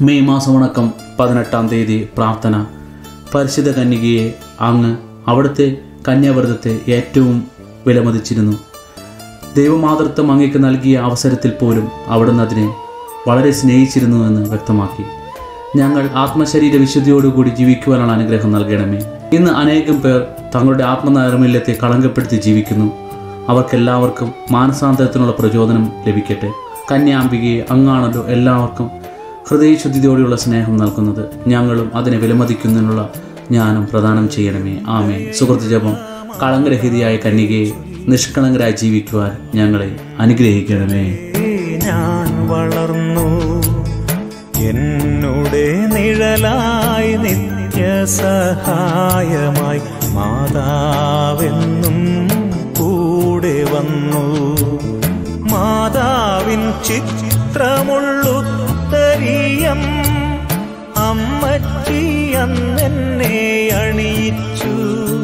May മാസവണക്കം പതിനെട്ടാം തീയതി പ്രാർത്ഥന പരിശുദ്ധ കന്യകയെ അങ്ങ് അവിടുത്തെ കന്യാവ്രതത്തെ ഏറ്റവും വിലമതിച്ചിരുന്നു ദൈവമാതൃത്വം അങ്ങേക്ക് നൽകിയ അവസരത്തിൽ പോലും അവിടുന്ന് അതിനെ വളരെ സ്നേഹിച്ചിരുന്നുവെന്ന് വ്യക്തമാക്കി ഞങ്ങൾ ആത്മശരീര വിശുദ്ധിയോടുകൂടി ജീവിക്കുവാനുള്ള അനുഗ്രഹം നൽകണമേ ഇന്ന് അനേകം പേർ തങ്ങളുടെ ആത്മനൈർമല്യത്തെ കളങ്കപ്പെടുത്തി ജീവിക്കുന്നു അവർക്കെല്ലാവർക്കും മാനസാന്തരത്തിനുള്ള പ്രചോദനം ലഭിക്കട്ടെ കന്യാംബികയെ അങ്ങാണല്ലോ എല്ലാവർക്കും ഹൃദയശുദ്ധിയോടെയുള്ള സ്നേഹം നൽകുന്നത് ഞങ്ങളും അതിനെ വിലമതിക്കുന്നതിനുള്ള ജ്ഞാനം പ്രദാനം ചെയ്യണമേ ആമേ സുഹൃത്ത് ജപം കളങ്കരഹിതയായ കന്യകയെ നിഷ്കളങ്കരായി ജീവിക്കുവാൻ ഞങ്ങളെ അനുഗ്രഹിക്കണമേ ഞാൻ വളർന്നു എന്നുടെ നിഴലായി നിത്യസഹായമായി മാതാവെന്നും കൂടെ വന്നു മാതാവിൻ ചിത്രമുള്ളുത്തരീയം അമ്മച്ചി അന്നെന്നെ അണിയിച്ചു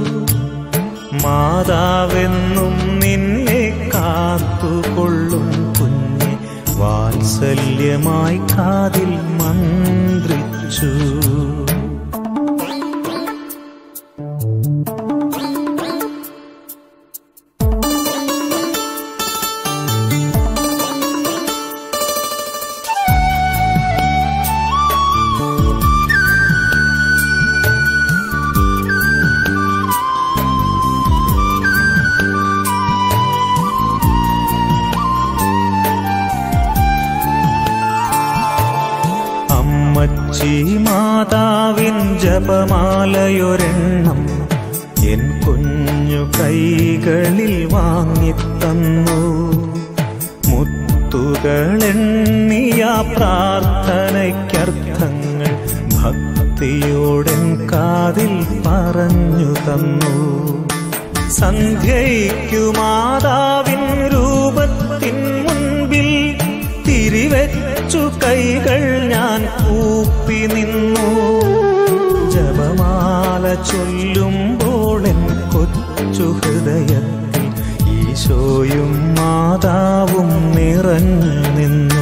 മാതാവെന്നും നിന്നെ കാത്തുകൊള്ളും കുഞ്ഞെ വാത്സല്യമായി കാതിൽ മന്ത്രിച്ചു അമ്മച്ചി മാതാവിൻ ജപമാലയൊരെണ്ണം എൻ കുഞ്ഞു കൈകളിൽ വാങ്ങിത്തന്നു മുത്തുകളെണ്ണിയ പ്രാർത്ഥനയ്ക്കർത്ഥങ്ങൾ ഭക്തിയോടൻ കാതിൽ പറഞ്ഞു തന്നു സന്ധ്യയ്ക്കു മാതാവിൻ രൂപത്തിൻ മുൻപിൽ തിരിവെച്ചു കൈകൾ ഞാൻ കൂപ്പി നിന്നു ജപമാല ചൊല്ലുമ്പോൾ എൻ കൊച്ചു ഹൃദയത്തിൽ ഈശോയും മാതാവും നിറഞ്ഞു നിന്നു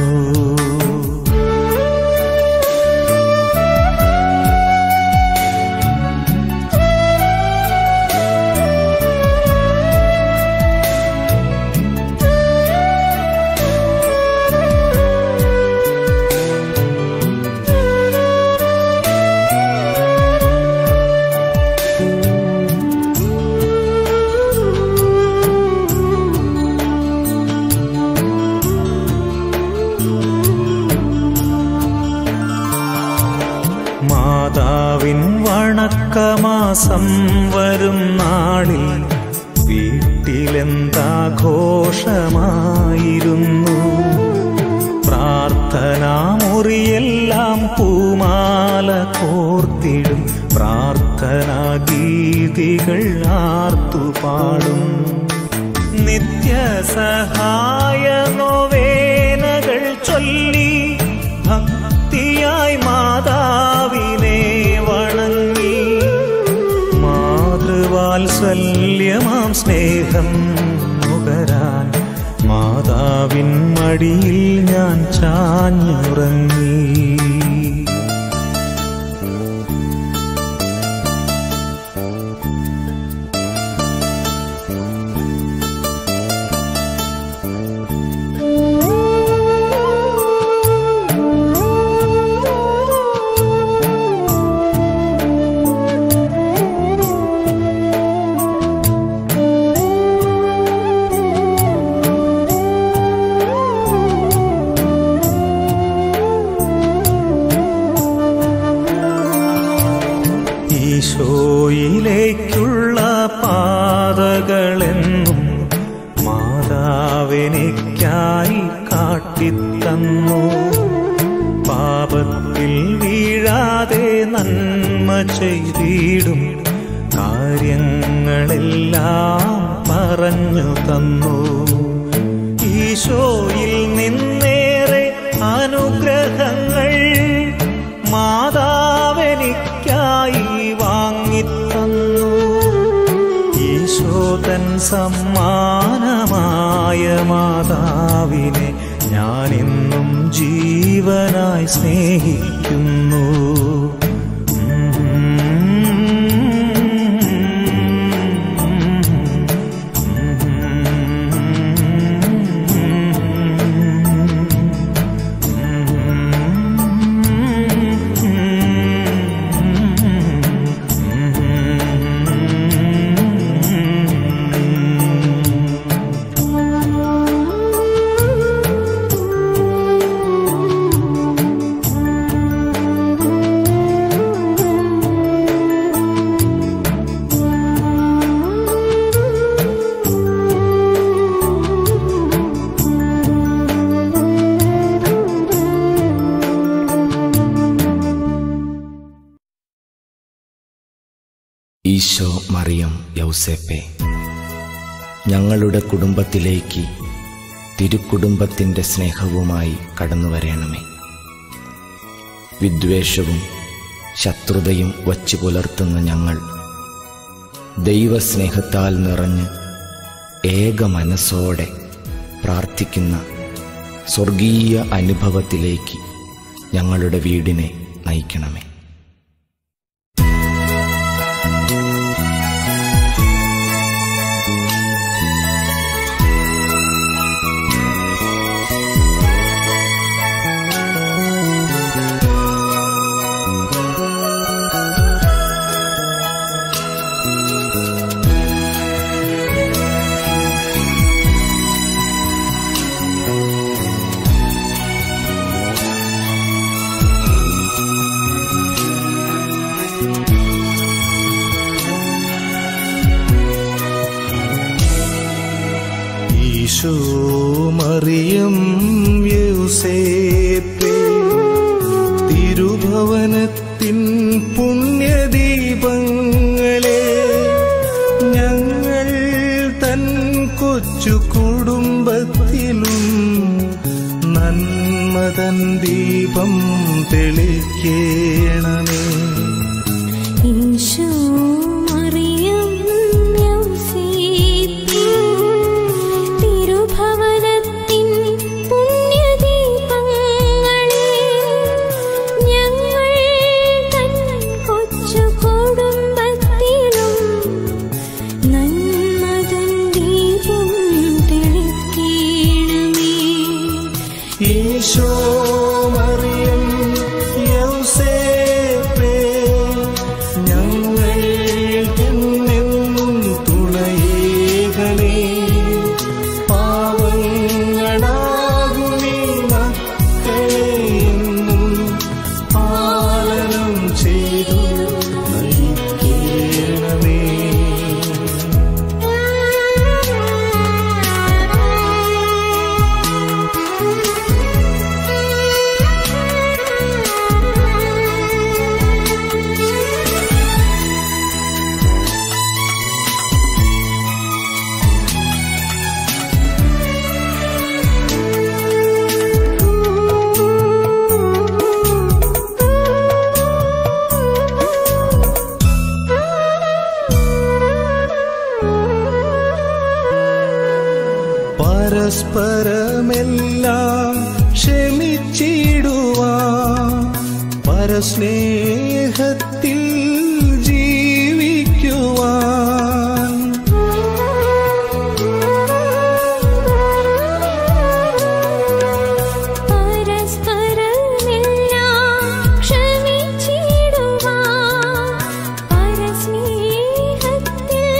മാതാവിൻ വണക്കമാസം വരും നാളിൽ വീട്ടിലെന്താഘോഷമായിരുന്നു പ്രാർത്ഥനാ മുറിയെല്ലാം പൂമാല കോർത്തിടും പ്രാർത്ഥനാ ഗീതികൾ ആർത്തുപാടും നിത്യസഹായ നോവേനകൾ ചൊല്ലി ഭക്തിയായി മാതാവിനെ വണങ്ങി മാതൃവാത്സല്യമാം സ്നേഹം നുകരാൻ മാതാവിൻ മടിയിൽ ഞാൻ ചാഞ്ഞുറങ്ങി ഈശോയിലേക്കുള്ള പാതകളെന്നും മാതാവിനിക്കായി കാട്ടിത്തന്നു പാപത്തിൽ വീഴാതെ നന്മ ചെയ്തിടും കാര്യങ്ങളെല്ലാം പറഞ്ഞു തന്നു ഈശോയിൽ നിന്നേറെ അനുഗ്രഹങ്ങൾ മാതാവെനിക്കായി വാങ്ങിത്തന്നു ഈശോതൻ സമ്മാനമായ മാതാവിനെ ഞാൻ ഇന്നു ദൈവം ജീവനായി സ്നേഹിക്കുന്നു ഈശോ മറിയം യൗസേപ്പെ ഞങ്ങളുടെ കുടുംബത്തിലേക്ക് തിരുക്കുടുംബത്തിൻ്റെ സ്നേഹവുമായി കടന്നു വരണമേ വിദ്വേഷവും ശത്രുതയും വച്ചു പുലർത്തുന്ന ഞങ്ങൾ ദൈവസ്നേഹത്താൽ നിറഞ്ഞ് ഏക മനസ്സോടെ പ്രാർത്ഥിക്കുന്ന സ്വർഗീയ അനുഭവത്തിലേക്ക് ഞങ്ങളുടെ വീടിനെ നയിക്കണമേ ഈശോ മറിയം യൗസേപ്പേ തിരുഭവനത്തിൻ പുണ്യദീപങ്ങളെ ഞങ്ങൾ തൻ കൊച്ചു കുടുംബത്തിലും നന്മതൻ ദീപം തെളിക്കേണമേ ഈശോ മറിയം യൗസേപ്പേ തിരുഭവനത്തിൻ പുണ്യദീപങ്ങളെ ഞങ്ങൾ തൻ കൊച്ചു കുടുംബത്തിലും നന്മതൻ ദീപം തെളിക്കേണമേ ഈശോ മറിയം യൗസേപ്പേ ഞങ്ങൾക്കെന്നെന്നും തുണയേകണേ പാവങ്ങളാകുമീ മക്കളെ എന്നും പാലനം ചെയ്തു നയിക്കണമേ പരസ്പരമെല്ലാം ക്ഷമിച്ചിടുവാ പരസ്നേഹത്തിൽ ജീവിക്കുവാൻ പരസ്പരമെല്ലാം ക്ഷമിച്ചിടുവാൻ പരസ്നേഹത്തിൽ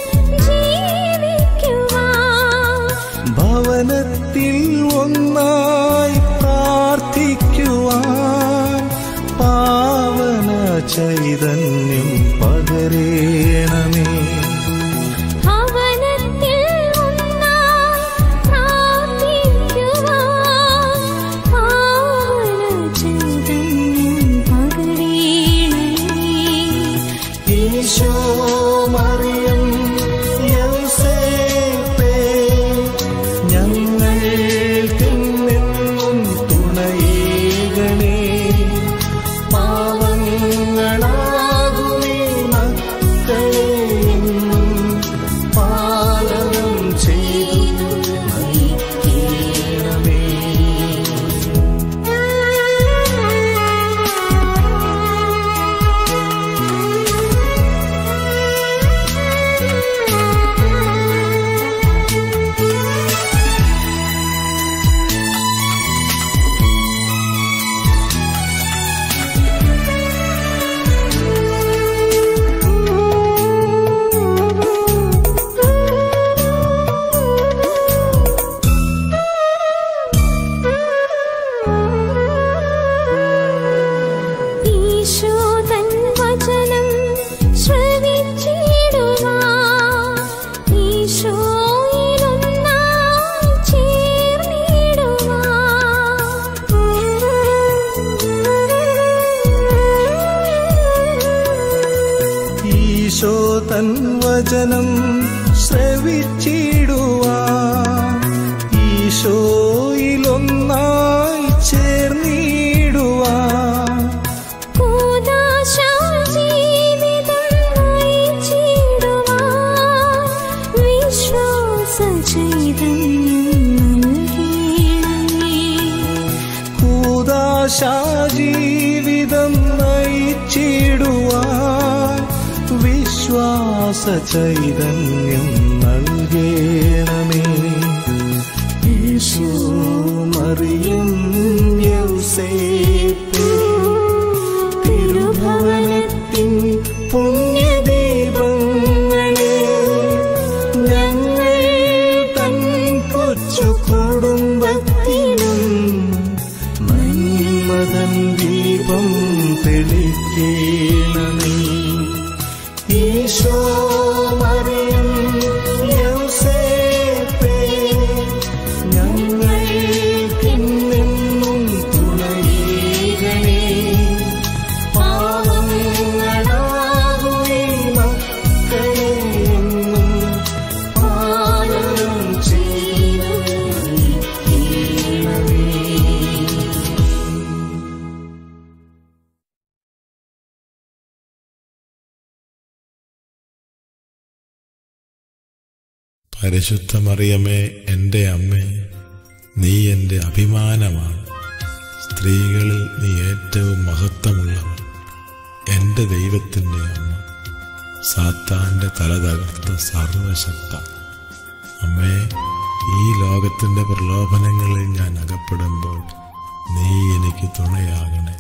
ജീവിക്കുവാൻ ഭവനത്തിൽ ഒന്നായി പ്രാർത്ഥിക്കുവാൻ പാവന ചൈതന്യം പകരേണമേ ഭവനത്തിൽ ഒന്നായി പ്രാർത്ഥിക്കുവാൻ പാവന ചൈതന്യം പകരേണമേ ഈശോ മറിയം യൗസേപ്പേ ഞങ്ങൾക്കെന്നെന്നും തുണയേകണേ പാവങ്ങളാകുമീ തൻ വചനം ശ്രവിച്ചിടുവാൻ ഈശോയിലൊന്നായി ചേർന്നിടുവാൻ കൂദാശ ജീവിതം നയിച്ചിടുവാൻ വിശ്വാസ ചൈതന്യം നൽകണമേ കൂദാശാ ജീവിതം നയിച്ചിടുവാൻ വിശ്വാസ ചൈതന്യം നൽകണമേ യേശു മറിയം യൗസേപ്പേ തിരുഭവനത്തിൻ പുണ്യദീപങ്ങളെ ഞങ്ങൾ തൻ കൊച്ചു കുടുംബത്തിനും നന്മതൻ ദീപം തെളിക്കേണമേ ഈശോ മറിയം യൗസേപ്പേ ഞങ്ങൾക്കെന്നെന്നും തുണയേകണേ പാവങ്ങളാകുമേ മക്കളെ എന്നും പാലനം ചെയ്തു പരിശുദ്ധ മറിയമേ എൻ്റെ അമ്മേ നീ എൻ്റെ അഭിമാനമാണ് സ്ത്രീകളിൽ നീ ഏറ്റവും മഹത്വമുള്ളവൾ എൻ്റെ ദൈവത്തിൻ്റെ അമ്മ സാത്താൻ്റെ തല തകർത്ത സർവശക്ത അമ്മേ ഈ ലോകത്തിൻ്റെ പ്രലോഭനങ്ങളിൽ ഞാൻ അകപ്പെടുമ്പോൾ നീ എനിക്ക് തുണയാകണേ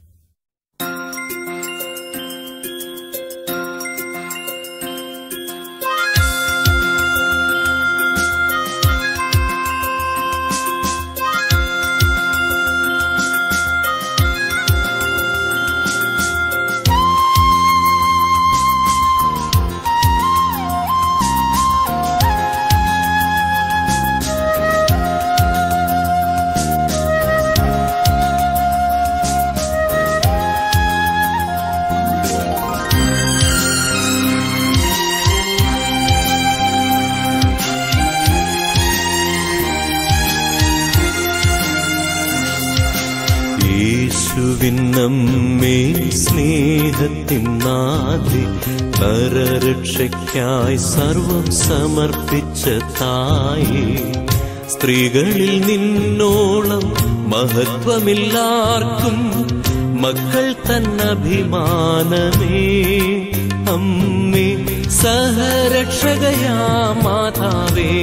യേശുവിന്നമ്മേ സ്നേഹത്തിൻ നാഥി നരരക്ഷയ്ക്കായി സർവം സമർപ്പിച്ച തായേ സ്ത്രീകളിൽ നിന്നോളം മഹത്വമില്ലാർക്കും മക്കൾ തന്നഭിമാനമേ അമ്മേ സഹരക്ഷകയാ മാതാവേ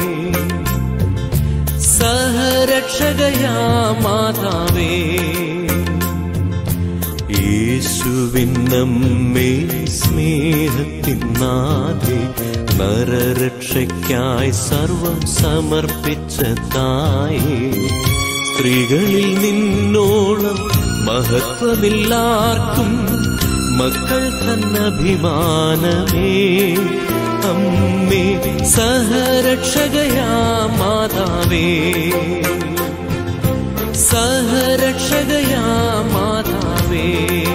സഹരക്ഷകയാ മാതാവേ യേശുവിന്നമ്മേ സ്നേഹത്തിൻ നാഥേ നരരക്ഷയ്ക്കായി സർവം സമർപ്പിച്ച തായേ സ്ത്രീകളിൽ നിന്നോളം മഹത്വമില്ലാർക്കും മക്കൾ തന്നഭിമാനമേ അമ്മേ സഹരക്ഷകയാ മാതാവേ സഹരക്ഷകയാ മാതാവേ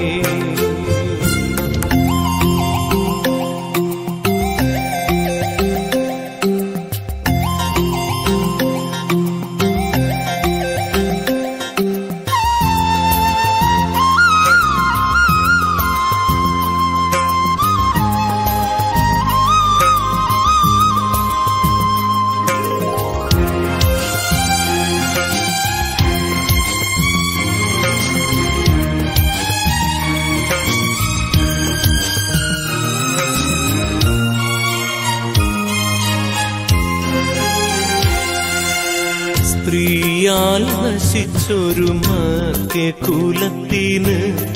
സ്ത്രീയാൽ നശിച്ചൊരു മർത്യകുലത്തിന്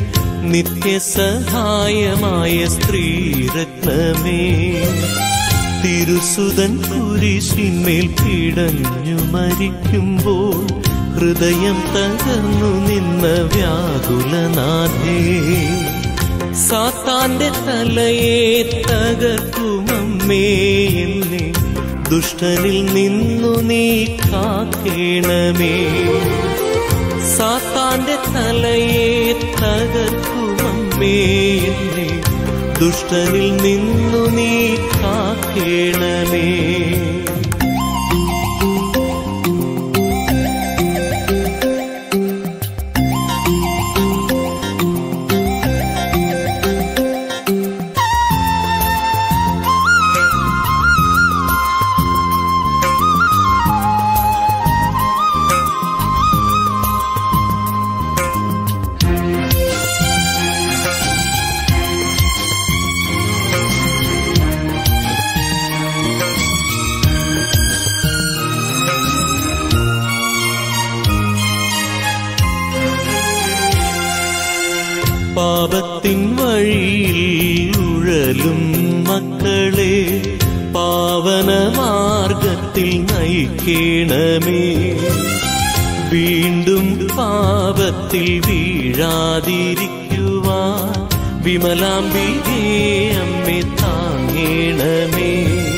നിത്യസഹായമായ സ്ത്രീരത്നമേ തിരുസുതൻ കുരിശിന്മേൽ പിടഞ്ഞു മരിക്കുമ്പോൾ ഹൃദയം തകർന്നു നിന്ന വ്യാകുലനാഥേ സാത്താന്റെ തലയെ തകർക്കുമമ്മേ എന്നെ ദുഷ്ടനിൽ നിന്നു നീ കാക്കേണമേ സാത്താന്റെ തലയെ തകർക്കുമമ്മേ എന്നെ ദുഷ്ടനിൽ നിന്നു നീ കാക്കേണമേ പാപത്തിൻ വഴിയിൽ ഉഴലും മക്കളെ പാവന മാർഗത്തിൽ നയിക്കണമേ വീണ്ടും പാപത്തിൽ വീഴാതിരിക്കുവാൻ വിമലാംബികേ അമ്മെ താങ്ങേണമേ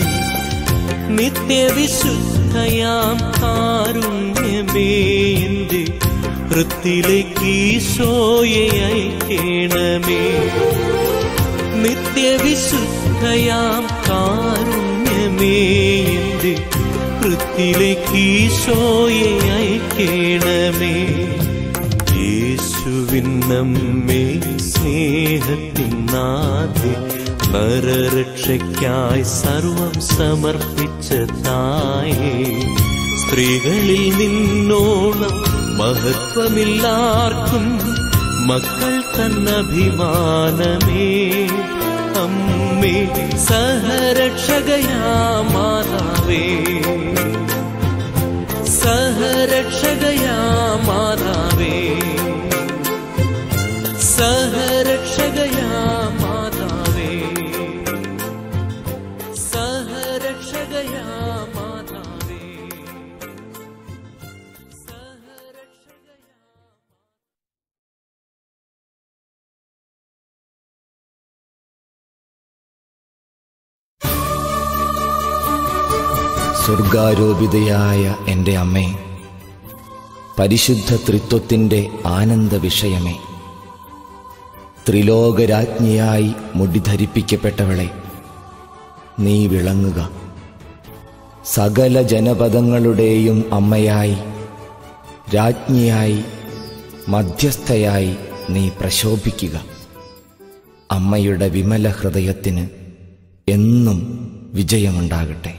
നിത്യവിശുദ്ധയാം കാരുണ്യമേ എന്റെ വൃത്തിലേക്ക് ഈശോയെ അയക്കണമേ നിത്യവിശുദ്ധയാം കാരുണ്യമേ എന്റെ വൃത്തിലേക്ക് ഈശോയെ അയക്കണമേ യേശുവിന്നമ്മേ സ്നേഹത്തിൻ നാഥേ പരരക്ഷയ്ക്കായി സർവം സമർപ്പിച്ച തായേ സ്ത്രീകളിൽ നിന്നോളം മഹത്വമില്ലാർക്കും മക്കൾ തന്നഭിമാനമേ അമ്മേ സഹരക്ഷകയാ മാതാവേ സഹരക്ഷകയാ മാതാവേ സഹരക്ഷകയാ മാതാവേ സഹരക്ഷകയാ മാതാവേ സഹരക്ഷകയാ സ്വർഗാരോപിതയായ എൻ്റെ അമ്മേ പരിശുദ്ധ ത്രിത്വത്തിൻ്റെ ആനന്ദ വിഷയമേ ത്രിലോകരാജ്ഞിയായി മുടിധരിപ്പിക്കപ്പെട്ടവളെ നീ വിളങ്ങുക സകല ജനപദങ്ങളുടെയും അമ്മയായി രാജ്ഞിയായി മധ്യസ്ഥയായി നീ പ്രശോഭിക്കുക അമ്മയുടെ വിമല ഹൃദയത്തിന് എന്നും വിജയമുണ്ടാകട്ടെ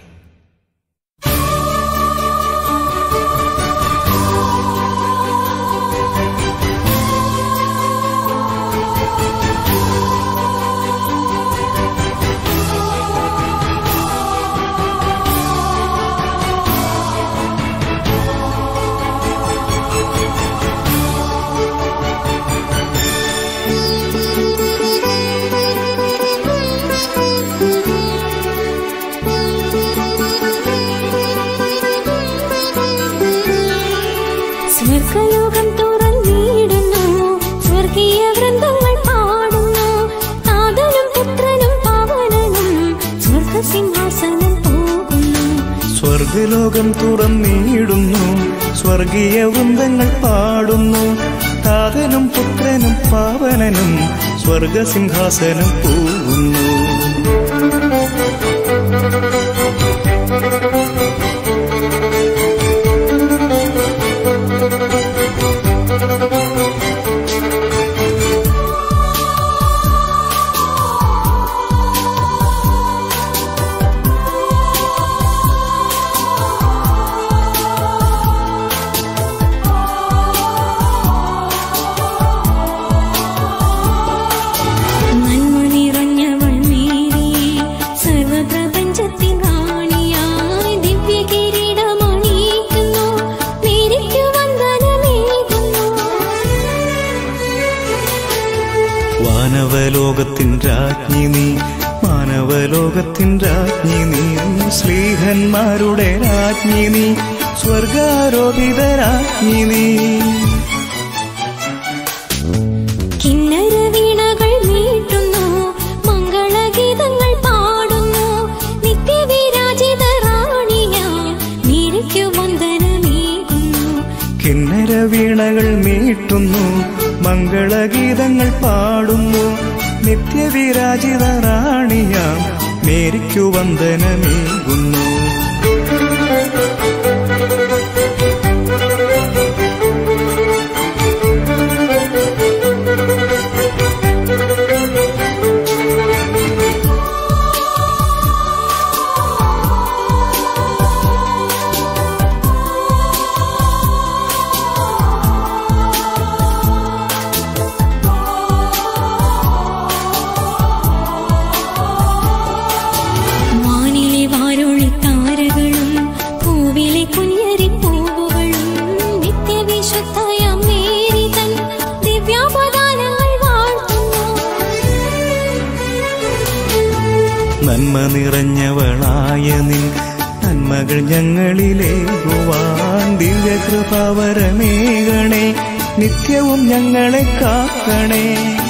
സ്വർഗലോകം തുറന്നിടുന്നു സ്വർഗീയ വൃന്ദങ്ങൾ പാടുന്നു നാഥനും പുത്രനും പാവനനും സ്വർഗസിംഹാസനം പോകുന്നു സ്വർഗലോകം തുറന്നിടുന്നു സ്വർഗീയ വൃന്ദങ്ങൾ പാടുന്നു താതനും പുത്രനും പാവനനും സ്വർഗസിംഹാസനം പോകുന്നു നന്മ നിറഞ്ഞവൾ മേരിയെ സർവപ്രപഞ്ചത്തിൻ റാണിയായി ദിവ്യ കിരീടമണിയിക്കുന്നു മേരിക്കു വന്ദനമേകുന്നു വാനവലോകത്തിൻ രാജ്ഞി നീ മാനവലോകത്തിൻ രാജ്ഞി നീ ശ്രീഹന്മാരുടെ രാജ്ഞി നീ സ്വർഗാരോപിത രാജ്ഞി നീ കിന്നര വീണകൾ മീട്ടുന്നു മംഗളഗീതങ്ങൾ പാടുന്നു നിത്യവിരാജിത റാണിയാ മേരിക്കു വന്ദനമേകുന്നു കിന്നര വീണകൾ മീട്ടുന്നു മംഗളഗീതങ്ങൾ പാടുന്നു നിത്യവിരാജിത റാണിയാം മേരിക്കു വന്ദനമേകുന്നു വാനിലെ വാരൊളി താരകളും പൂവിലെ കുഞ്ഞരി പൂവുകളും നിത്യവിശുദ്ധയ മേരി തൻ ദിവ്യാപദാനങ്ങൾ വാഴ്ത്തുന്നു നന്മ നിറഞ്ഞവളായ നിൻ നന്മകൾ ഞങ്ങളിലേകുവാൻ ദിവ്യകൃപാവരമേകണേ നിത്യവും ഞങ്ങളെ കാക്കണേ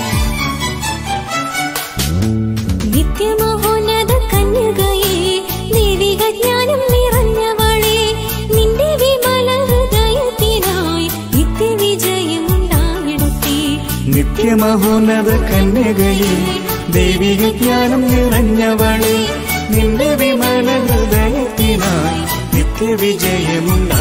നിത്യമഹോന്നത കന്യകയെ ദൈവിക ജ്ഞാനം നിറഞ്ഞവളെ നിന്റെ വിമല ഹൃദയത്തിനായി നിത്യവിജയമുണ്ടായിടട്ടെ നിത്യമഹോന്നത കന്യകയെ ദൈവിക ജ്ഞാനം നിറഞ്ഞവളെ നിന്റെ വിമല ഹൃദയത്തിനായി നിത്യവിജയമുണ്ടാ